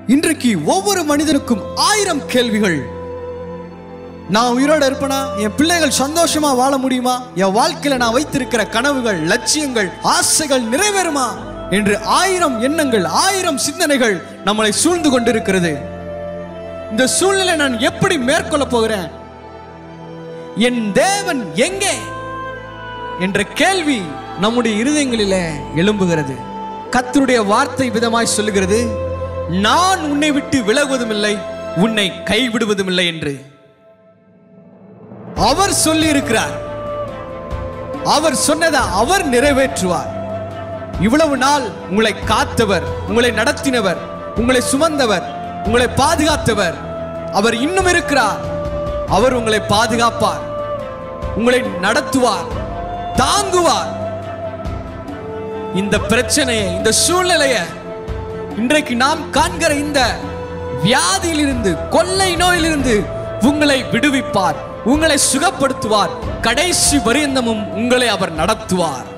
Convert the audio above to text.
இன்றைக்கு ஒவ்வொரு மனிதனுக்கும் ஆயிரம் கேள்விகள் நான் உயிரோட இருப்பேனா என் பிள்ளைகள் சந்தோஷமா வாழ முடியுமா என் வாழ்க்கையில நான் வைத்திருக்கிற கனவுகள் லட்சியங்கள் ஆசைகள் நிறைவேறுமா என்று ஆயிரம் எண்ணங்கள் ஆயிரம் சிந்தனைகள் நம்மளை சூழ்ந்து கொண்டிருக்கிறது இந்த சூழ்நிலை நான் எப்படி மேற்கொள்ள போகிறேன் என் தேவன் எங்கே என்ற கேள்வி நம்முடைய இருதயங்களிலே எழும்புகிறது கர்த்தருடைய வார்த்தை விதமாய் சொல்லுகிறது நான் உன்னை விட்டு விலகுவதும் இல்லை உன்னை கைவிடுவதும் இல்லை என்று அவர் சொல்லி இருக்கிறார் அவர் சொன்னதை அவர் நிறைவேற்றுவார் இவ்வளவு நாள் உங்களை காத்தவர் உங்களை நடத்தினவர் உங்களை சுமந்தவர் உங்களை பாதுகாத்தவர் அவர் இன்னும் இருக்கிறார் அவர் உங்களை பாதுகாப்பார் உங்களை நடத்துவார் தாங்குவார் இந்த பிரச்சனையை இந்த சூழ்நிலையை இன்றைக்கு நாம் காண்கிற இந்த வியாதியிலிருந்து கொள்ளை நோயிலிருந்து உங்களை விடுவிப்பார் உங்களை சுகப்படுத்துவார் கடைசி பரியந்தமும் உங்களை அவர் நடத்துவார்